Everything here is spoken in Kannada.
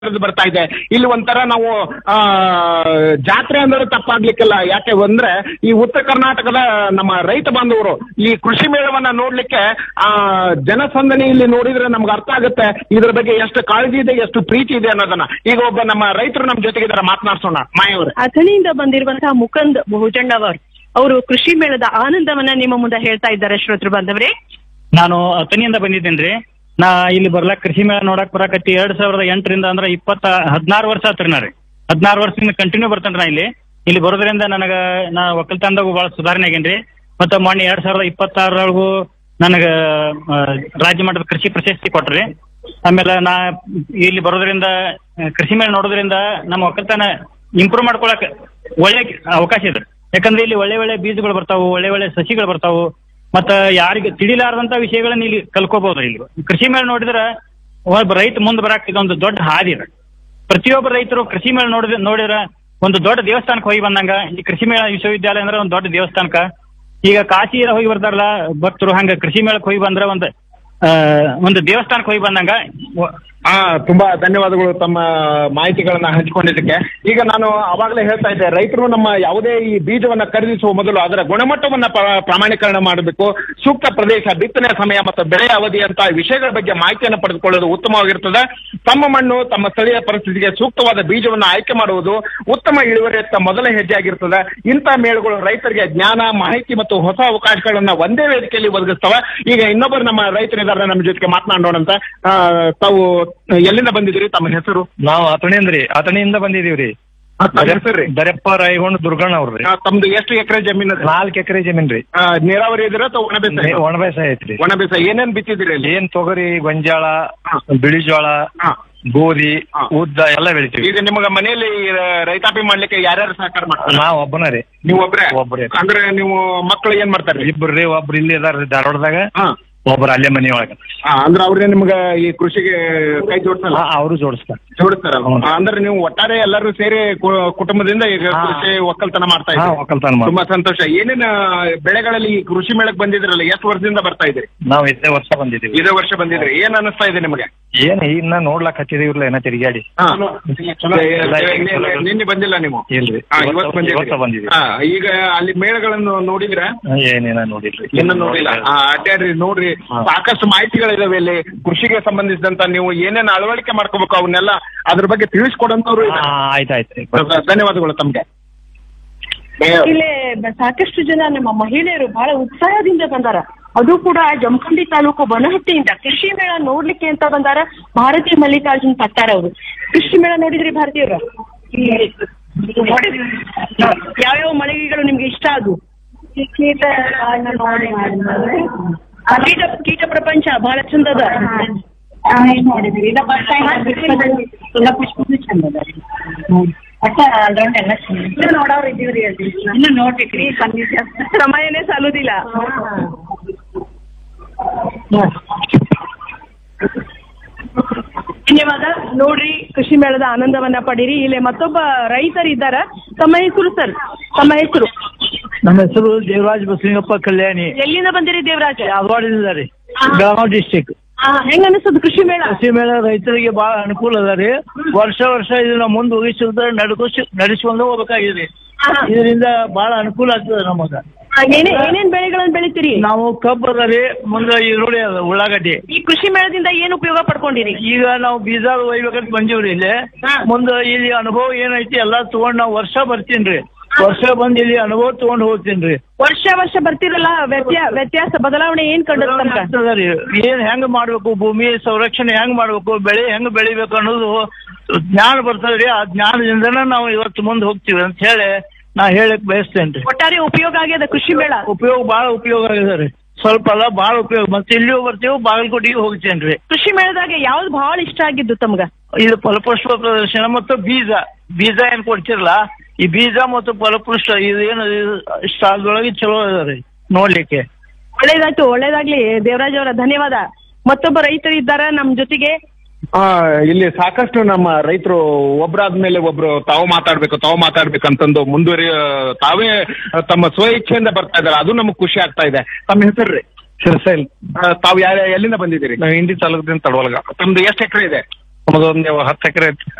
ಬರ್ತಾ ಇದೆ ಇಲ್ಲಿ ಒಂಥರ ನಾವು ಆ ಜಾತ್ರೆ ಅಂದ್ರೆ ತಪ್ಪಾಗ್ಲಿಕ್ಕಿಲ್ಲ ಯಾಕೆ ಅಂದ್ರೆ ಈ ಉತ್ತರ ಕರ್ನಾಟಕದ ನಮ್ಮ ರೈತ ಬಾಂಧವರು ಈ ಕೃಷಿ ಮೇಳವನ್ನ ನೋಡ್ಲಿಕ್ಕೆ ಆ ಜನಸಂದಣಿ ಇಲ್ಲಿ ನೋಡಿದ್ರೆ ನಮ್ಗೆ ಅರ್ಥ ಆಗುತ್ತೆ ಇದ್ರ ಬಗ್ಗೆ ಎಷ್ಟು ಕಾಳಜಿ ಇದೆ ಎಷ್ಟು ಪ್ರೀತಿ ಇದೆ ಅನ್ನೋದನ್ನ ಈಗ ಒಬ್ಬ ನಮ್ಮ ರೈತರು ನಮ್ಮ ಜೊತೆಗಿದ್ದಾರೆ ಮಾತನಾಡ್ಸೋಣ ಮಾಯವರು ಅಥಣಿಯಿಂದ ಬಂದಿರುವಂತಹ ಮುಕಂದ್ ಬಹುಜಂಡವರ್ ಅವರು ಕೃಷಿ ಮೇಳದ ಆನಂದವನ್ನ ನಿಮ್ಮ ಮುಂದೆ ಹೇಳ್ತಾ ಇದ್ದಾರೆ ಶ್ರೋತೃ ಬಾಂಧವರೇ ನಾನು ಅತನಿಯಿಂದ ಬಂದಿದ್ದೇನ್ರಿ ನಾ ಇಲ್ಲಿ ಬರ್ಲಾಕ್ ಕೃಷಿ ಮೇಳ ನೋಡಕ್ ಬರಾಕತ್ತಿ ಎರಡ್ ಸಾವಿರದ ಎಂಟರಿಂದ ಅಂದ್ರ ಇಪ್ಪತ್ತ ಹದಿನಾರು ವರ್ಷ ಆತ್ರಿ ನಾ ರೀ ಹದಿನಾರು ವರ್ಷದಿಂದ ಕಂಟಿನ್ಯೂ ಬರ್ತೇನ್ರಿ ನಾ ಇಲ್ಲಿ ಇಲ್ಲಿ ಬರೋದ್ರಿಂದ ನನಗ ನಾ ಒಕ್ಕಲ್ತನದಾಗು ಬಹಳ ಸುಧಾರಣೆ ಆಗೇನ್ರಿ ಮತ್ತ ಮೊನ್ನೆ ಎರಡ್ ಸಾವಿರದ ಇಪ್ಪತ್ತಾರೊಳಗು ನನಗ ಆ, ರಾಜ್ಯ ಮಟ್ಟದ ಕೃಷಿ ಪ್ರಶಸ್ತಿ ಕೊಟ್ರಿ ಆಮೇಲೆ ನಾ ಇಲ್ಲಿ ಬರೋದ್ರಿಂದ ಆ, ಕೃಷಿ ಮೇಳ ನೋಡೋದ್ರಿಂದ ನಮ್ಮ ಒಕ್ಕಲ್ತನ ಇಂಪ್ರೂವ್ ಮಾಡ್ಕೊಳಕ್ ಒಳ್ಳೆ ಅವಕಾಶ ಇದೆ ಯಾಕಂದ್ರೆ ಇಲ್ಲಿ ಒಳ್ಳೆ ಒಳ್ಳೆ ಬೀಜಗಳು ಬರ್ತಾವು ಒಳ್ಳೆ ಒಳ್ಳೆ ಸಸಿಗಳು ಬರ್ತಾವು ಮತ್ತ ಯಾರಿಗೆ ತಿಳಿಲಾರದಂತ ವಿಷಯಗಳನ್ನ ಇಲ್ಲಿ ಕಲ್ಕೋಬಹುದು ಇಲ್ಲಿ ಕೃಷಿ ಮೇಳ ನೋಡಿದ್ರೆ ಒಬ್ಬ ರೈತ ಮುಂದೆ ಬರಾಕ್ ಇದೊಂದು ದೊಡ್ಡ ಹಾದಿ ಇದೆ ಪ್ರತಿಯೊಬ್ಬ ರೈತರು ಕೃಷಿ ಮೇಳ ನೋಡಿದ ನೋಡಿದ್ರ ಒಂದು ದೊಡ್ಡ ದೇವಸ್ಥಾನಕ್ಕೆ ಹೋಗಿ ಬಂದಂಗ ಈ ಕೃಷಿ ಮೇಳ ವಿಶ್ವವಿದ್ಯಾಲಯ ಅಂದ್ರೆ ಒಂದು ದೊಡ್ಡ ದೇವಸ್ಥಾನಕ್ಕ ಈಗ ಕಾಶಿ ಹೋಗಿ ಬರ್ತಾರಲ್ಲ ಭಕ್ತರು ಹಂಗ ಕೃಷಿ ಮೇಳಕ್ಕೆ ಹೋಗಿ ಬಂದ್ರೆ ಒಂದು ಆ, ಒಂದು ದೇವಸ್ಥಾನಕ್ಕೆ ಹೋಗಿ ಬಂದಂಗ ವ- ಆ ತುಂಬಾ ಧನ್ಯವಾದಗಳು ತಮ್ಮ ಮಾಹಿತಿಗಳನ್ನ ಹಂಚಿಕೊಂಡಿದ್ದಕ್ಕೆ ಈಗ ನಾನು ಅವಾಗಲೇ ಹೇಳ್ತಾ ಇದ್ದೆ ರೈತರು ನಮ್ಮ ಯಾವುದೇ ಈ ಬೀಜವನ್ನ ಖರೀದಿಸುವ ಮೊದಲು ಅದರ ಗುಣಮಟ್ಟವನ್ನ ಪ್ರ- ಪ್ರಾಮಾಣೀಕರಣ ಮಾಡಬೇಕು ಸೂಕ್ತ ಪ್ರದೇಶ ಬಿತ್ತನೆ ಸಮಯ ಮತ್ತು ಬೆಳೆ ಅವಧಿ ಅಂತ ವಿಷಯಗಳ ಬಗ್ಗೆ ಮಾಹಿತಿಯನ್ನು ಪಡೆದುಕೊಳ್ಳೋದು ಉತ್ತಮವಾಗಿರ್ತದೆ ತಮ್ಮ ಮಣ್ಣು ತಮ್ಮ ಸ್ಥಳೀಯ ಪರಿಸ್ಥಿತಿಗೆ ಸೂಕ್ತವಾದ ಬೀಜವನ್ನು ಆಯ್ಕೆ ಮಾಡುವುದು ಉತ್ತಮ ಇಳುವರಿಯತ್ತ ಮೊದಲ ಹೆಜ್ಜೆ ಆಗಿರ್ತದೆ ಇಂಥ ಮೇಳುಗಳು ರೈತರಿಗೆ ಜ್ಞಾನ ಮಾಹಿತಿ ಮತ್ತು ಹೊಸ ಅವಕಾಶಗಳನ್ನ ಒಂದೇ ವೇದಿಕೆಯಲ್ಲಿ ಒದಗಿಸ್ತವೆ ಈಗ ಇನ್ನೊಬ್ಬರು ನಮ್ಮ ರೈತರಿದ್ದಾರೆ ನಮ್ಮ ಜೊತೆಗೆ ಮಾತನಾಡೋಣ ಅಂತ ಆ, ತಾವು ಎಲ್ಲಿಂದ ಬಂದಿದ್ದೀರಿ ತಮ್ಮ ಹೆಸರು ನಾವು ಅತಣಿಂದ್ರಿ ಅತಣಿಯಿಂದ ಬಂದಿದೀವ್ರಿ ಆ, ತಮ್ಮ ಹೆಸರು ರೀ ದರೆಪ್ಪ ರಾಯಗೊಂಡ್ ದುರ್ಗಣ್ಣ ಅವ್ರಿ ಆ, ತಮ್ದು ಎಷ್ಟು ಎಕರೆ ಜಮೀನು ಇದೆ? ನಾಲ್ಕು ಎಕರೆ ಜಮೀನ್ ರೀ ಆ, ನೀರಾವರಿ ಇದ್ರೆ ಅಥವಾ ಒಣ ಬೇಸಾಯ ಒಣ ಬೇಸಾಯ ಐತ್ರಿ ಒಣ ಬೇಸಾಯ ಏನೇನ್ ಬಿತ್ತಿದ್ದೀರಿ ಅಲ್ಲಿ ಏನ್ ತೊಗರಿ ಗೊಂಜಾಳ ಹಾ. ಬಿಳಿ ಜೋಳ ಹಾ. ಗೋಧಿ ಹಾ. ಉದ್ದ ಎಲ್ಲ ಬೆಳಿತೀವಿ ಈಗ ನಿಮ್ಗ ಮನೆಯಲ್ಲಿ ಆ, ರೈತಾಪಿ ಮಾಡ್ಲಿಕ್ಕೆ ಯಾರ್ಯಾರು ಸಹಕಾರ ಮಾಡ್ತಾರೆ ನಾವ್ ಒಬ್ಬನ ರೀ ನೀವು ಒಬ್ರೇ ಒಬ್ರೇ. ಅಂದ್ರೆ ನೀವು ಮಕ್ಕಳು ಏನ್ ಮಾಡ್ತಾರೆ ಇಬ್ರು ರೀ ಒಬ್ರು ಇಲ್ಲಿ ಇದಾರ್ರಿ ಧಾರವಾಡದಾಗ ಹಾ ಒಬ್ರು ಅಲ್ಲೇ ಮನಿ ಒಳಗ ಆ, ಅಂದ್ರೆ ಅವ್ರೇ ನಿಮ್ಗ ಈ ಕೃಷಿಗೆ ಕೈ ಜೋಡಿಸಲ್ಲ ಅವರು ಜೋಡಿಸ್ತಾರ ಜೋಡಿಸ್ತಾರ ಹ್ಞೂ. ಅಂದ್ರೆ ನೀವು ಒಟ್ಟಾರೆ ಎಲ್ಲರೂ ಸೇರಿ ಕು- ಕುಟುಂಬದಿಂದ ಈಗ ಹಾ. ಕೃಷಿ ಒಕ್ಕಲ್ತನ ಮಾಡ್ತಾ ಹಾ ಇದ್ದೀರಿ ಒಕ್ಕಲ್ತನ ಮಾಡಿ ತುಂಬಾ ಸಂತೋಷ ಏನೇನ ಬೆಳೆಗಳಲ್ಲಿ ಈ ಕೃಷಿ ಮೇಳಕ್ ಬಂದಿದ್ರಲ್ಲ ಎಷ್ಟು ವರ್ಷದಿಂದ ಬರ್ತಾ ಇದ್ರಿ ನಾವ್ ಇದೇ ವರ್ಷ ಬಂದಿದೀವಿ ಇದೇ ವರ್ಷ ಬಂದಿದ್ರಿ ಏನ್ ಅನಿಸ್ತಾ ಇದೆ ನಿಮಗೆ ಏನ್ ಇನ್ನ ನೋಡ್ಲಾಕ್ ಹತ್ತಿದೀವ್ರಲ್ಲ ಏನ ತಿರುಗಾಡಿ ಹಾ. ಚಲೋ. ಏ- ಏ- ನಿನ್ನೆ ಬಂದಿಲ್ಲ ನೀವು ಇಲ್ರಿ ಹಾ, ಇವತ್ತ- ಇವತ್ತು ಬಂದಿದ್ರಿ. ಇವತ್ತ ಬಂದಿದೀವಿ. ಹಾ, ಈಗ ಅಲ್ಲಿ ಮೇಳಗಳನ್ನು ನೋಡಿದ್ರೆ ಏನೇನ ನೋಡಿಲ್ರಿ ಇನ್ನು ನೋಡಿಲ್ಲ ಆ, ಅಡ್ಡಾಡ್ರಿ ನೋಡ್ರಿ ಹಾ. ಸಾಕಷ್ಟು ಮಾಹಿತಿಗಳಿದಾವೆ ಇಲ್ಲಿ ಕೃಷಿಗೆ ಸಂಬಂಧಿಸಿದಂತ ನೀವು ಏನೇನು ಅಳವಡಿಕೆ ಮಾಡ್ಕೋಬೇಕು ಅವನ್ನೆಲ್ಲ ಅದ್ರ ಬಗ್ಗೆ ತಿಳಿಸ್ಕೊಡಂತವ್ರು ಹಾ ಇದ್ದಾರೆ. ಆಯ್ತಾಯ್ತು ಧನ್ಯವಾದಗಳು ತಮ್ಗೆ ಇಲ್ಲೇ ಬ- ಸಾಕಷ್ಟು ಜನ ನಮ್ಮ ಮಹಿಳೆಯರು ಬಹಳ ಉತ್ಸಾಹದಿಂದ ಬಂದಾರ ಅದು ಕೂಡ ಜಮಖಂಡಿ ತಾಲೂಕು ಬನಹಟ್ಟಿಯಿಂದ ಕೃಷಿ ಮೇಳ ನೋಡ್ಲಿಕ್ಕೆ ಅಂತ ಬಂದಾರ ಭಾರತಿ ಮಲ್ಲಿಕಾರ್ಜುನ್ ಪಟ್ಟಾರ ಅವರು ಕೃಷಿ ಮೇಳ ನೋಡಿದ್ರಿ ಭಾರತೀಯವ್ರ ಯಾವ್ಯಾವ ಮಳಿಗೆಗಳು ನಿಮ್ಗೆ ಇಷ್ಟ ಅದು ಕೀಟ ಕೀಟ ಕೀಟ ಪ್ರಪಂಚ ಬಹಳ ಚಂದದ ನೋಡಿದ್ವಿ ಈಗ ಬಸ್ ಎಲ್ಲ ಪುಷ್ಪನು ಚಂದ ಅದ ರೀ ಒಟ್ಟ ಆಲ್ರೌಂಡ್ ಎಲ್ಲ ಚಂದ ಇನ್ನು ನೋಡೋರು ಇದೀವ್ರಿ ಅಲ್ಲಿ ಇನ್ನು ನೋಡ್ಬೇಕ್ರಿ ಖಂಡಿತ ಸಮಯನೇ ಸಾಲುದಿಲ್ಲ ಧನ್ಯವಾದ ನೋಡ್ರಿ ಕೃಷಿ ಮೇಳದ ಆನಂದವನ್ನ ಪಡೀರಿ ಇಲ್ಲಿ ಮತ್ತೊಬ್ಬ ರೈತರಿದ್ದಾರ ತಮ್ಮ ಹೆಸರು ಸರ್ ತಮ್ಮ ಹೆಸರು ನಮ್ಮ ಹೆಸರು ದೇವರಾಜ್ ಬಸಲಿಂಗಪ್ಪ ಕಲ್ಯಾಣಿ ಎಲ್ಲಿಂದ ಬಂದಿರಿ ದೇವರಾಜ ಯಾದವಾಡದಿಂದ ರೀ ಬೆಳಗಾವಿ ಡಿಸ್ಟಿಕ್ ಹೆಂಗ ಅನಿಸ್ತದ ಕೃಷಿ ಮೇಳ ಕೃಷಿ ಮೇಳ ರೈತರಿಗೆ ಬಹಳ ಅನುಕೂಲ ಅದ ರೀ ವರ್ಷ ವರ್ಷ ಇದನ್ನ ಮುಂದೆ ಹೋಗಿಸಿದ ನಡ್ಕೋಸ್ ನಡೆಸ್ಕೊಂಡು ಹೋಗ್ಬೇಕಾಗಿದೆ ಇದರಿಂದ ಬಹಳ ಅನುಕೂಲ ಆಗ್ತದೆ ನಮಗ ಆ, ಏನೇ ಏನೇನ್ ಬೆಳೆಗಳನ್ನ ಬೆಳಿತೀರಿ ನಾವು ಕಬ್ಬು ಅದ ರೀ ಮುಂದೆ ಈರುಳ್ಳಿ ಅದ ಉಳ್ಳಾಗಡ್ಡಿ ಈ ಕೃಷಿ ಮೇಳದಿಂದ ಏನ್ ಉಪಯೋಗ ಪಡ್ಕೊಂಡಿರಿ ಈಗ ನಾವು ಬೀಜ ಒಯ್ಬೇಕಂತ ಬಂದೀವ್ರಿ ಇಲ್ಲಿ ಹಾ. ಮುಂದೆ ಇಲ್ಲಿ ಅನುಭವ ಏನೈತಿ ಎಲ್ಲಾ ತಗೊಂಡ್ ನಾವು ವರ್ಷ ಬರ್ತೀನ್ರಿ ವರ್ಷ ಬಂದ್ ಇಲ್ಲಿ ಅನುಭವ ತಗೊಂಡ್ ಹೋಗ್ತೀನ್ರಿ ವರ್ಷ ವರ್ಷ ಬರ್ತಿರಲ್ಲ ವ್ಯತ್ಯಾ ವ್ಯತ್ಯಾಸ ಬದಲಾವಣೆ ಏನ್ ಕಂಡ ಆಗ್ತದ ರೀ ಏನ್ ಹೆಂಗ್ ಮಾಡ್ಬೇಕು ಭೂಮಿ ಸಂರಕ್ಷಣೆ ಹೆಂಗ್ ಮಾಡ್ಬೇಕು ಬೆಳೆ ಹೆಂಗ್ ಬೆಳಿಬೇಕು ಅನ್ನೋದು ಜ್ಞಾನ ಬರ್ತದ್ರಿ ಆ ಜ್ಞಾನದಿಂದನ ನಾವು ಇವತ್ತು ಮುಂದೆ ಹೋಗ್ತೀವಿ ಅಂತ ಹೇಳಿ ನಾ ಹೇಳಕ್ ಬಯಸ್ತೇನ್ರಿ ಒಟ್ಟಾರೆ ಉಪಯೋಗ ಆಗ್ಯದ ಕೃಷಿ ಮೇಳ ಉಪಯೋಗ ಬಹಳ ಉಪಯೋಗ ಆಗಿದೆ ರೀ ಸ್ವಲ್ಪ ಅಲ್ಲ ಬಹಳ ಉಪಯೋಗ ಮತ್ತೆ ಇಲ್ಲಿಯೂ ಬರ್ತೀವಿ ಬಾಗಲಕೋಟೆಗೆ ಹೋಗ್ತೇನ್ರಿ ಕೃಷಿ ಮೇಳದಾಗ ಯಾವ್ದು ಬಹಳ ಇಷ್ಟ ಆಗಿದ್ದು ತಮ್ಗ ಇದು ಫಲಪುಷ್ಪ ಪ್ರದರ್ಶನ ಮತ್ತು ಬೀಜ ಬೀಜ ಏನ್ ಕೊಡ್ತಿರಲ್ಲ ಈ ಬೀಜ ಮತ್ತು ಫಲಪುಷ್ಪ ಇದೇನು ಸ್ಟಾಲ್ದೊಳಗೆ ಚಲೋ ಅದ ರೀ ನೋಡ್ಲಿಕ್ಕೆ ಒಳ್ಳೇದಾಯ್ತು ಒಳ್ಳೇದಾಗ್ಲಿ ದೇವರಾಜ್ ಅವರ ಧನ್ಯವಾದ ಮತ್ತೊಬ್ಬ ರೈತರು ಇದ್ದಾರ ನಮ್ ಜೊತೆಗೆ ಆ, ಇಲ್ಲಿ ಸಾಕಷ್ಟು ನಮ್ಮ ರೈತರು ಒಬ್ರಾದ್ಮೇಲೆ ಒಬ್ರು ತಾವು ಮಾತಾಡ್ಬೇಕು ತಾವು ಮಾತಾಡ್ಬೇಕಂತಂದು ಮುಂದುವರಿಯ ತಾವೇ ತಮ್ಮ ಸ್ವ ಇಚ್ಛೆಯಿಂದ ಬರ್ತಾ ಇದಾರೆ ಅದು ನಮಗ್ ಖುಷಿ ಆಗ್ತಾ ಇದೆ ತಮ್ಮ ಹೆಸರು ರೀ ಸಿರ್ಸೈಲ್ ತಾವು ಯಾರ ಎಲ್ಲಿಂದ ಬಂದಿದ್ದೀರಿ ನಾವು ಇಂಡಿ ತಾಲೂಕದಿಂದ ತಡವಲ್ಗ ತಮ್ದು ಎಷ್ಟು ಎಕರೆ ಇದೆ ನಮ್ಮದೊಂದು ಹತ್ತು ಎಕರೆ ಐತಿ